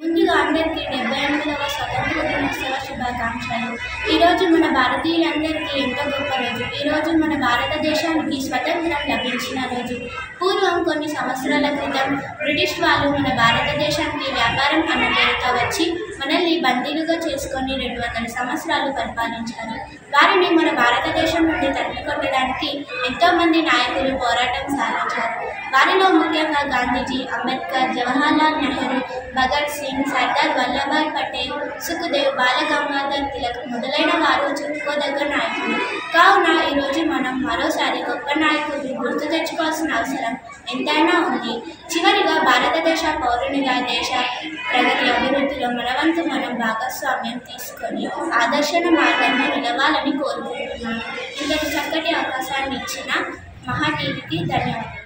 ముందుగా అందరికీ డెబ్బై ఎనిమిదవ స్వతంత్ర దినోత్సవ శుభాకాంక్షలు ఈరోజు మన భారతీయులందరికీ ఎంతో గొప్ప రోజు ఈరోజు మన భారతదేశానికి స్వతంత్రం లభించిన రోజు పూర్వం కొన్ని సంవత్సరాల క్రితం బ్రిటిష్ వాళ్ళు మన భారతదేశానికి వ్యాపారం అన్న పేరుతో వచ్చి మనల్ని బందీలుగా చేసుకొని రెండు వందల సంవత్సరాలు పరిపాలించారు వారిని మన భారతదేశం నుండి తరిమి కొట్టడానికి ఎంతోమంది నాయకులు పోరాటం సాగించారు వారిలో ముఖ్యంగా గాంధీజీ అంబేద్కర్ జవహర్లాల్ నెహ్రూ భగత్ సింగ్ సర్దార్ వల్లభాయ్ పటేల్ సుఖదేవ్ బాలగంగాధర్ తిలక్ మొదలైన వారు చెప్పుకోదగ్గ నాయకులు కావున ఈరోజు మనం మరోసారి గొప్ప నాయకుడిని గుర్తు తెచ్చుకోవాల్సిన అవసరం ఎంతైనా ఉంది చివరిగా భారతదేశ పౌరునిగా దేశ ప్రగతి అభివృద్ధిలో మన వంతు మనం భాగస్వామ్యం తీసుకొని ఆదర్శన మార్గంలో నిలవాలని కోరుకుంటున్నాను ఇంతటి చక్కటి అవకాశాన్ని ఇచ్చిన మహా టీవీకి ధన్యవాదాలు